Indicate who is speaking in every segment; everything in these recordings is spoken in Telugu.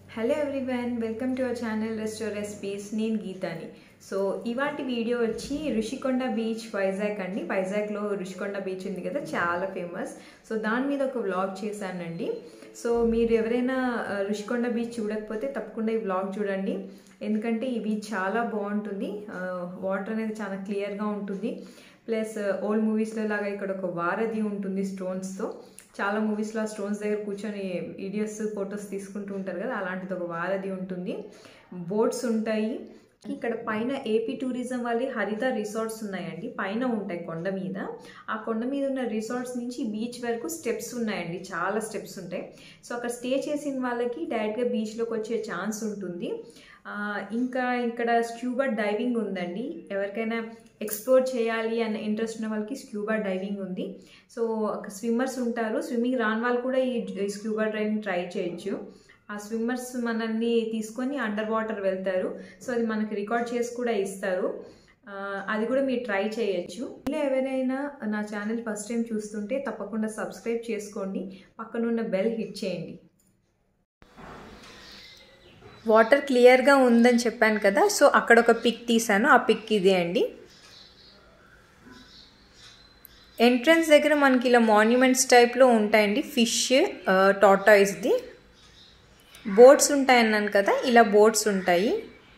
Speaker 1: hello everyone welcome to our channel restore recipes నేను గీతాని సో ఇవాటి వీడియో వచ్చి ఋషికొండ బీచ్ వైజాగ్ అండి వైజాగ్లో ఋషికొండ బీచ్ ఉంది కదా చాలా ఫేమస్ సో దాని మీద ఒక వ్లాగ్ చేశానండి సో మీరు ఎవరైనా ఆ, ఋషికొండ బీచ్ చూడకపోతే తప్పకుండా ఈ వ్లాగ్ చూడండి ఎందుకంటే ఈ బీచ్ చాలా బాగుంటుంది వాటర్ అనేది చాలా క్లియర్గా ఉంటుంది ప్లస్ ఓల్డ్ మూవీస్లో లాగా ఇక్కడ ఒక వారధి ఉంటుంది స్టోన్స్తో చాలా మూవీస్లో ఆ స్టోన్స్ దగ్గర కూర్చొని వీడియోస్ ఫొటోస్ తీసుకుంటూ ఉంటారు కదా అలాంటిది ఒక వారధి ఉంటుంది బోట్స్ ఉంటాయి ఇక్కడ పైన ఏపీ టూరిజం వాళ్ళి హరిత రిసార్ట్స్ ఉన్నాయండి పైన ఉంటాయి కొండ మీద ఆ కొండ మీద ఉన్న రిసార్ట్స్ నుంచి బీచ్ వరకు స్టెప్స్ ఉన్నాయండి చాలా స్టెప్స్ ఉంటాయి సో అక్కడ స్టే చేసిన వాళ్ళకి డైరెక్ట్గా బీచ్లోకి వచ్చే ఛాన్స్ ఉంటుంది ఆ, ఇంకా ఇక్కడ స్క్యూబా డైవింగ్ ఉందండి ఎవరికైనా ఎక్స్ప్లోర్ చేయాలి అన్న ఇంట్రెస్ట్ ఉన్న వాళ్ళకి స్క్యూబా డైవింగ్ ఉంది సో స్విమ్మర్స్ ఉంటారు స్విమ్మింగ్ రాని వాళ్ళు కూడా ఈ స్క్యూబా డైవింగ్ ట్రై చేయొచ్చు ఆ స్విమ్మర్స్ మనల్ని తీసుకొని అండర్ వాటర్ వెళ్తారు సో అది మనకి రికార్డ్ చేసి కూడా ఇస్తారు ఆ, అది కూడా మీరు ట్రై చేయొచ్చు ఇలా ఎవరైనా నా ఛానల్ ఫస్ట్ టైం చూస్తుంటే తప్పకుండా సబ్స్క్రైబ్ చేసుకోండి పక్కనున్న బెల్ హిట్ చేయండి వాటర్ క్లియర్గా ఉందని చెప్పాను కదా సో అక్కడ ఒక పిక్ తీసాను ఆ పిక్ ఇదే అండి ఎంట్రన్స్ దగ్గర మనకి ఇలా మాన్యుమెంట్స్ టైప్లో ఉంటాయండి ఫిష్ టాటాయిస్ది బోట్స్ ఉంటాయి అన్నాను కదా ఇలా బోట్స్ ఉంటాయి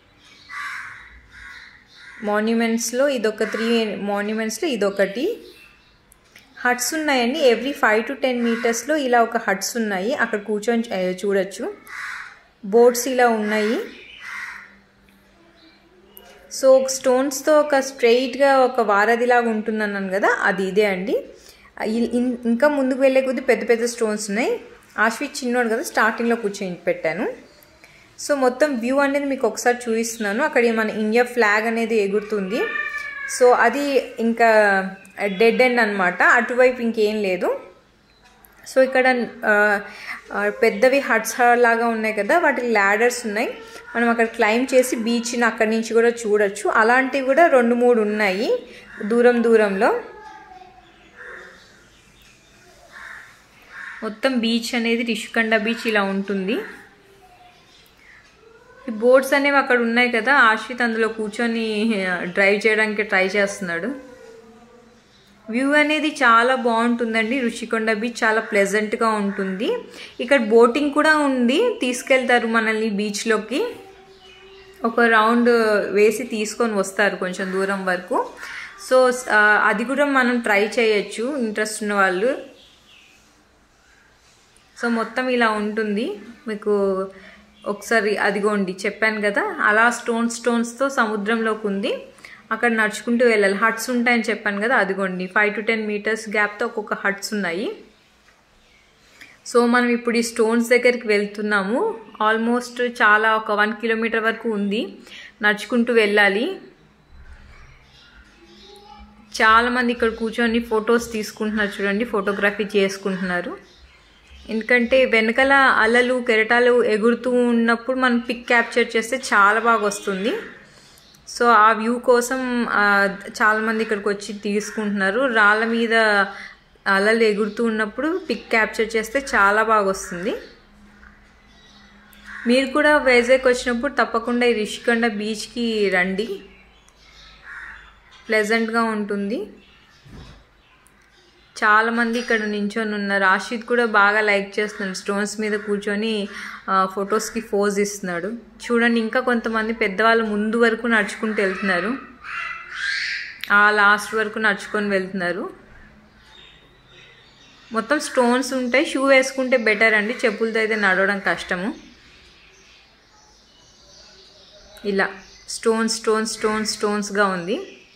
Speaker 1: మాన్యుమెంట్స్లో ఇదొక త్రీ మాన్యుమెంట్స్లో ఇదొకటి హట్స్ ఉన్నాయండి ఎవ్రీ ఫైవ్ టు టెన్ మీటర్స్లో ఇలా ఒక హట్స్ ఉన్నాయి అక్కడ కూర్చొని ఆ, చూడొచ్చు బోట్స్ ఇలా ఉన్నాయి సో స్టోన్స్తో ఒక స్ట్రెయిట్గా ఒక వారధిలాగా ఉంటుందన్నాను కదా అది ఇదే అండి ఇ- ఇన్- ఇంకా ముందుకు వెళ్ళే కొద్దీ పెద్ద పెద్ద స్టోన్స్ ఉన్నాయి ఆశ్విత్ చిన్నోడు కదా స్టార్టింగ్లో కూర్చొని పెట్టాను సో మొత్తం వ్యూ అనేది మీకు ఒకసారి చూపిస్తున్నాను అక్కడ మన ఇండియా ఫ్లాగ్ అనేది ఎగురుతుంది సో అది ఇంకా డెడ్ ఎండ్ అనమాట అటువైపు ఇంకేం లేదు సో ఇక్కడ ఆ, ఆ, పెద్దవి హట్స్ లాగా ఉన్నాయి కదా వాటికి ల్యాడర్స్ ఉన్నాయి మనం అక్కడ క్లైమ్ చేసి బీచ్ని అక్కడి నుంచి కూడా చూడొచ్చు అలాంటివి కూడా రెండు మూడు ఉన్నాయి దూరం దూరంలో మొత్తం బీచ్ అనేది రిషికొండ బీచ్ ఇలా ఉంటుంది ఈ బోట్స్ అనేవి అక్కడ ఉన్నాయి కదా ఆశ్రిత్ అందులో కూర్చొని డ్రైవ్ చేయడానికి ట్రై చేస్తున్నాడు వ్యూ అనేది చాలా బాగుంటుందండి రుషికొండ బీచ్ చాలా ప్లెజెంట్గా ఉంటుంది ఇక్కడ బోటింగ్ కూడా ఉంది తీసుకెళ్తారు మనల్ని బీచ్లోకి ఒక రౌండ్ వేసి తీసుకొని వస్తారు కొంచెం దూరం వరకు సో ఆ, అది కూడా మనం ట్రై చేయొచ్చు ఇంట్రెస్ట్ ఉన్న వాళ్ళు సో మొత్తం ఇలా ఉంటుంది మీకు ఒకసారి అదిగోండి చెప్పాను కదా అలా స్టోన్ స్టోన్స్తో సముద్రంలోకి ఉంది అక్కడ నడుచుకుంటూ వెళ్ళాలి హట్స్ ఉంటాయని చెప్పాను కదా అదిగోండి ఫైవ్ టు టెన్ మీటర్స్ గ్యాప్తో ఒక్కొక్క హట్స్ ఉన్నాయి సో మనం ఇప్పుడు ఈ స్టోన్స్ దగ్గరికి వెళ్తున్నాము ఆల్మోస్ట్ చాలా ఒక వన్ కిలోమీటర్ వరకు ఉంది నడుచుకుంటూ వెళ్ళాలి చాలా మంది ఇక్కడ కూర్చొని ఫొటోస్ తీసుకుంటున్నారు చూడండి ఫోటోగ్రఫీ చేసుకుంటున్నారు ఎందుకంటే వెనకాల అలలు కెరటాలు ఎగురుతూ ఉన్నప్పుడు మనం పిక్ క్యాప్చర్ చేస్తే చాలా బాగా వస్తుంది సో ఆ వ్యూ కోసం ఆ, చాలా మంది ఇక్కడికి వచ్చి తీసుకుంటున్నారు రాళ్ళ మీద అలలు ఎగురుతూ ఉన్నప్పుడు పిక్ క్యాప్చర్ చేస్తే చాలా బాగా వస్తుంది మీరు కూడా వైజాగ్ వచ్చినప్పుడు తప్పకుండా ఈ రిషికొండ బీచ్కి రండి ప్లెజెంట్గా ఉంటుంది చాలా మంది ఇక్కడ నించొని ఉన్నారు ఆషిత్ కూడా బాగా లైక్ చేస్తున్నాడు స్టోన్స్ మీద కూర్చొని ఆ, ఫొటోస్కి ఫోజ్ ఇస్తున్నాడు చూడండి ఇంకా కొంతమంది పెద్దవాళ్ళు ముందు వరకు నడుచుకుంటూ వెళ్తున్నారు ఆ లాస్ట్ వరకు నడుచుకొని వెళ్తున్నారు మొత్తం స్టోన్స్ ఉంటాయి షూ వేసుకుంటే బెటర్ అండి చెప్పులతో అయితే నడవడం కష్టము ఇలా స్టోన్స్ స్టోన్స్ స్టోన్స్ స్టోన్స్గా ఉంది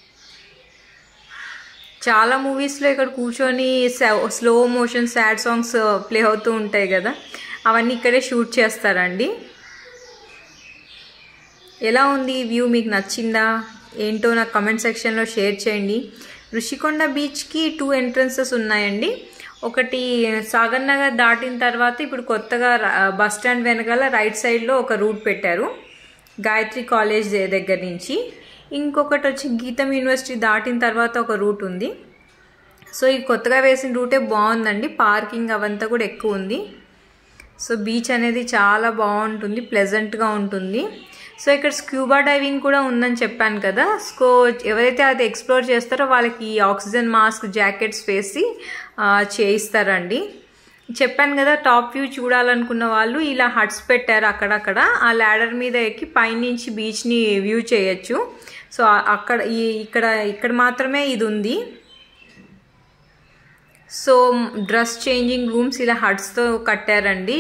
Speaker 1: చాలా మూవీస్లో ఇక్కడ కూర్చొని slow motion sad songs play అవుతూ ఉంటాయి కదా అవన్నీ ఇక్కడే షూట్ చేస్తారండి ఎలా ఉంది ఈ వ్యూ మీకు నచ్చిందా ఏంటో నాకు కమెంట్ సెక్షన్లో షేర్ చేయండి ఋషికొండ బీచ్కి టూ ఎంట్రన్సెస్ ఉన్నాయండి ఒకటి సాగర్ నగర్ దాటిన తర్వాత ఇప్పుడు కొత్తగా ర- బస్ స్టాండ్ వెనకాల రైట్ సైడ్లో ఒక రూట్ పెట్టారు గాయత్రి కాలేజ్ ద- దగ్గర నుంచి ఇంకొకటి వచ్చి గీతం యూనివర్సిటీ దాటిన తర్వాత ఒక రూట్ ఉంది సో ఈ కొత్తగా వేసిన రూటే బాగుందండి పార్కింగ్ అవంతా కూడా ఎక్కువ ఉంది సో బీచ్ అనేది చాలా బాగుంటుంది ప్లెజెంట్గా ఉంటుంది సో ఇక్కడ స్క్యూబా డైవింగ్ కూడా ఉందని చెప్పాను కదా సో ఎవరైతే అది ఎక్స్ప్లోర్ చేస్తారో వాళ్ళకి ఆక్సిజన్ మాస్క్ జాకెట్స్ వేసి ఆ, చేయిస్తారండి చెప్పాను కదా టాప్ వ్యూ చూడాలనుకున్న వాళ్ళు ఇలా హట్స్ పెట్టారు అక్కడక్కడ ఆ ల్యాడర్ మీద ఎక్కి పైనుంచి బీచ్ని వ్యూ చేయొచ్చు సో ఆ- అక్కడ ఈ ఇక్కడ ఇక్కడ మాత్రమే ఇది ఉంది సో డ్రెస్ చేంజింగ్ రూమ్స్ ఇలా హట్స్తో కట్టారండి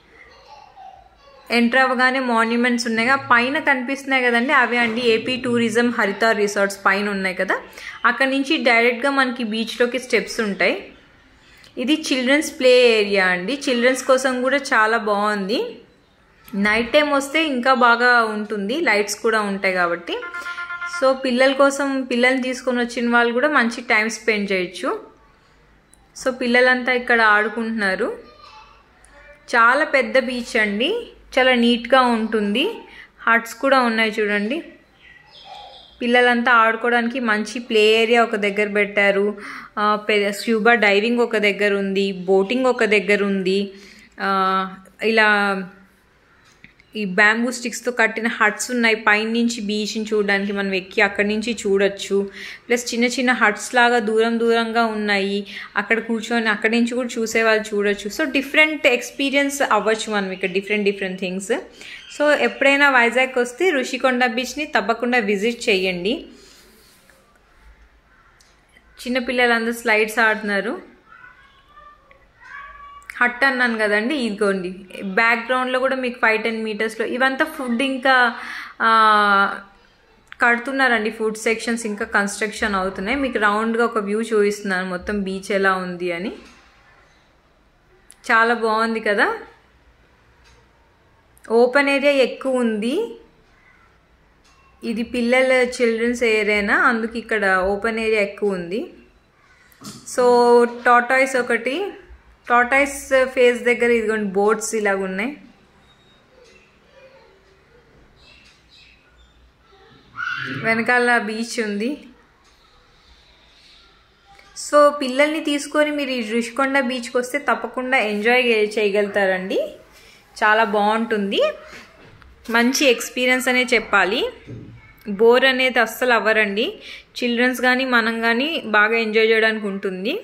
Speaker 1: ఎంటర్ అవ్వగానే మాన్యుమెంట్స్ ఉన్నాయి పైన కనిపిస్తున్నాయి కదండి అవే అండి ఏపీ టూరిజం హరిత రిసార్ట్స్ పైన ఉన్నాయి కదా అక్కడ నుంచి డైరెక్ట్గా మనకి బీచ్లోకి స్టెప్స్ ఉంటాయి ఇది చిల్డ్రన్స్ ప్లే ఏరియా అండి చిల్డ్రన్స్ కోసం కూడా చాలా బాగుంది నైట్ టైం వస్తే ఇంకా బాగా ఉంటుంది లైట్స్ కూడా ఉంటాయి కాబట్టి సో పిల్లల కోసం పిల్లల్ని తీసుకొని వచ్చిన వాళ్ళు కూడా మంచి టైం స్పెండ్ చేయొచ్చు సో పిల్లలంతా ఇక్కడ ఆడుకుంటున్నారు చాలా పెద్ద బీచ్ అండి చాలా నీట్గా ఉంటుంది హట్స్ కూడా ఉన్నాయి చూడండి పిల్లలంతా ఆడుకోవడానికి మంచి ప్లే ఏరియా ఒక దగ్గర పెట్టారు ఆ, పె- స్క్యూబా డైవింగ్ ఒక దగ్గర ఉంది బోటింగ్ ఒక దగ్గర ఉంది ఆ, ఇలా ఈ బ్యాంబూ స్టిక్స్తో కట్టిన హట్స్ ఉన్నాయి పైనుంచి బీచ్ని చూడడానికి మనం ఎక్కి అక్కడి నుంచి చూడొచ్చు ప్లస్ చిన్న చిన్న హట్స్ లాగా దూరం దూరంగా ఉన్నాయి అక్కడ కూర్చొని అక్కడి నుంచి కూడా చూసే వాళ్ళు చూడొచ్చు సో డిఫరెంట్ ఎక్స్పీరియన్స్ అవ్వచ్చు మనం ఇక్కడ డిఫరెంట్ డిఫరెంట్ థింగ్స్ సో ఎప్పుడైనా వైజాగ్ వస్తే ఋషికొండ బీచ్ని తప్పకుండా విజిట్ చేయండి చిన్నపిల్లలందరూ స్లైడ్స్ ఆడుతున్నారు హట్ అన్నాను కదండి ఇదిగోండి బ్యాక్గ్రౌండ్లో కూడా మీకు ఫైవ్ టెన్ మీటర్స్లో ఇవంతా ఫుడ్ ఇంకా ఆ, కడుతున్నారండి ఫుడ్ సెక్షన్స్ ఇంకా కన్స్ట్రక్షన్ అవుతున్నాయి మీకు రౌండ్గా ఒక వ్యూ చూపిస్తున్నాను మొత్తం బీచ్ ఎలా ఉంది అని చాలా బాగుంది కదా ఓపెన్ ఏరియా ఎక్కువ ఉంది ఇది పిల్లల చిల్డ్రన్స్ ఏరియానా అందుకు ఇక్కడ ఓపెన్ ఏరియా ఎక్కువ ఉంది సో టాటాయిస్ ఒకటి టాటాయిస్ ఫేస్ దగ్గర ఇదిగోండి బోట్స్ ఇలాగ ఉన్నాయి వెనకాల బీచ్ ఉంది సో పిల్లల్ని తీసుకొని మీరు ఈ రుషికొండ బీచ్కి వస్తే తప్పకుండా ఎంజాయ్ చేయగలుగుతారండి చాలా బాగుంటుంది మంచి ఎక్స్పీరియన్స్ అనే చెప్పాలి బోర్ అనేది అస్సలు అవ్వరండి చిల్డ్రన్స్ కానీ మనం కానీ బాగా ఎంజాయ్ చేయడానికి ఉంటుంది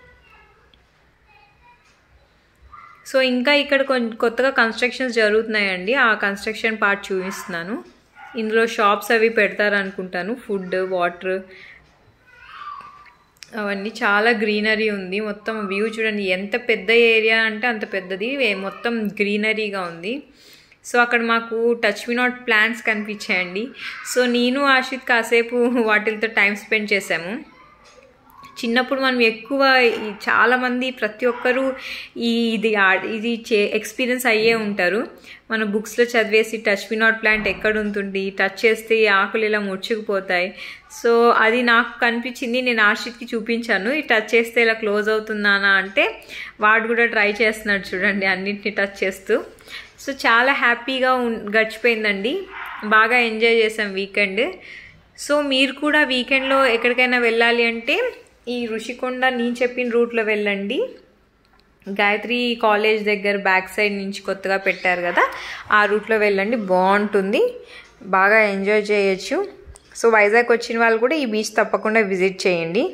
Speaker 1: సో ఇంకా ఇక్కడ కొన్- కొత్తగా కన్స్ట్రక్షన్స్ జరుగుతున్నాయండి ఆ కన్స్ట్రక్షన్ పార్ట్ చూపిస్తున్నాను ఇందులో షాప్స్ అవి పెడతారనుకుంటాను ఫుడ్ వాటర్ అవన్నీ చాలా గ్రీనరీ ఉంది మొత్తం వ్యూ చూడండి ఎంత పెద్ద ఏరియా అంటే అంత పెద్దది ఏ- మొత్తం గ్రీనరీగా ఉంది సో అక్కడ మాకు టచ్ మీ నాట్ ప్లాంట్స్ కనిపించాయండి సో నేను ఆషిత్ కాసేపు వాటితో టైం స్పెండ్ చేశాము చిన్నప్పుడు మనం ఎక్కువ ఈ చాలామంది ప్రతి ఒక్కరూ ఈ ఇది ఆ- ఇది చే ఎక్స్పీరియన్స్ అయ్యే ఉంటారు మన బుక్స్లో చదివేసి టచ్ మీ నాట్ ప్లాంట్ ఎక్కడ ఉంటుంది టచ్ చేస్తే ఈ ఆకులు ఇలా ముడుచుకుపోతాయి సో అది నాకు కనిపించింది నేను ఆషిత్కి చూపించాను ఈ టచ్ చేస్తే ఇలా క్లోజ్ అవుతున్నానా అంటే వాడు కూడా ట్రై చేస్తున్నాడు చూడండి అన్నింటిని టచ్ చేస్తూ సో చాలా హ్యాపీగా ఉన్- గడిచిపోయిందండి బాగా ఎంజాయ్ చేసాం వీకెండ్ సో మీరు కూడా వీకెండ్లో ఎక్కడికైనా వెళ్ళాలి అంటే ఈ ఋషికొండ నేను చెప్పిన రూట్లో వెళ్ళండి గాయత్రి కాలేజ్ దగ్గర బ్యాక్ సైడ్ నుంచి కొత్తగా పెట్టారు కదా ఆ రూట్లో వెళ్ళండి బాగుంటుంది బాగా ఎంజాయ్ చేయొచ్చు సో వైజాగ్ వచ్చిన వాళ్ళు కూడా ఈ బీచ్ తప్పకుండా విజిట్ చేయండి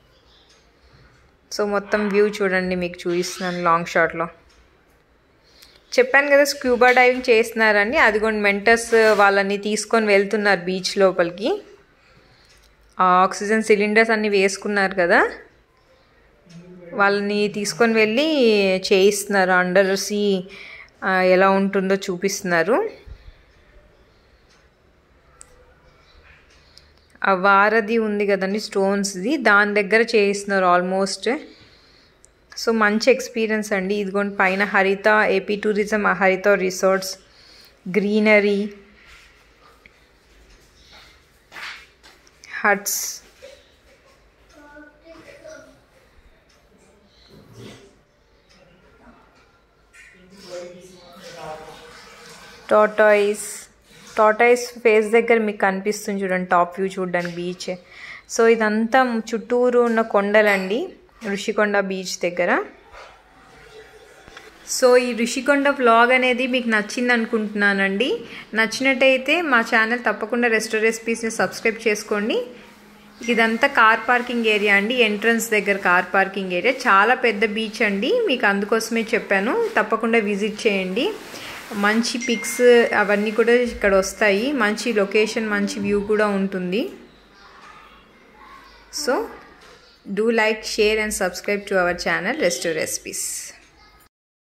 Speaker 1: సో మొత్తం వ్యూ చూడండి మీకు చూపిస్తున్నాను లాంగ్ షాట్లో చెప్పాను కదా స్క్యూబా డైవింగ్ చేస్తున్నారని అదిగోండి మెంటర్స్ వాళ్ళని తీసుకొని వెళ్తున్నారు బీచ్ లోపలికి ఆ ఆక్సిజన్ సిలిండర్స్ అన్ని వేసుకున్నారు కదా వాళ్ళని తీసుకొని వెళ్ళి చేయిస్తున్నారు అండర్ సీ ఆ, ఎలా ఉంటుందో చూపిస్తున్నారు ఆ వారధి ఉంది కదండి స్టోన్స్ది దాని దగ్గర చేయిస్తున్నారు ఆల్మోస్ట్ సో మంచి ఎక్స్పీరియన్స్ అండి ఇదిగోండి పైన Haritha AP tourism Haritha resorts greenery huts tortoise tortoise face దగ్గర మీకు కనిపిస్తుంది చూడండి టాప్ వ్యూ చూడండి బీచ్ సో ఇదంతా చుట్టూరు ఉన్న కొండలండి ఋషికొండ బీచ్ దగ్గర సో ఈ ఋషికొండ వ్లాగ్ అనేది మీకు నచ్చింది అనుకుంటున్నానండి నచ్చినట్టయితే మా ఛానల్ తప్పకుండా రెస్టో రెసిపీస్ని సబ్స్క్రైబ్ చేసుకోండి ఇదంతా కార్ పార్కింగ్ ఏరియా అండి ఎంట్రన్స్ దగ్గర కార్ పార్కింగ్ ఏరియా చాలా పెద్ద బీచ్ అండి మీకు అందుకోసమే చెప్పాను తప్పకుండా విజిట్ చేయండి మంచి పిక్స్ అవన్నీ కూడా ఇక్కడ వస్తాయి మంచి లొకేషన్ మంచి వ్యూ కూడా ఉంటుంది so do like share and subscribe to our channel resto recipes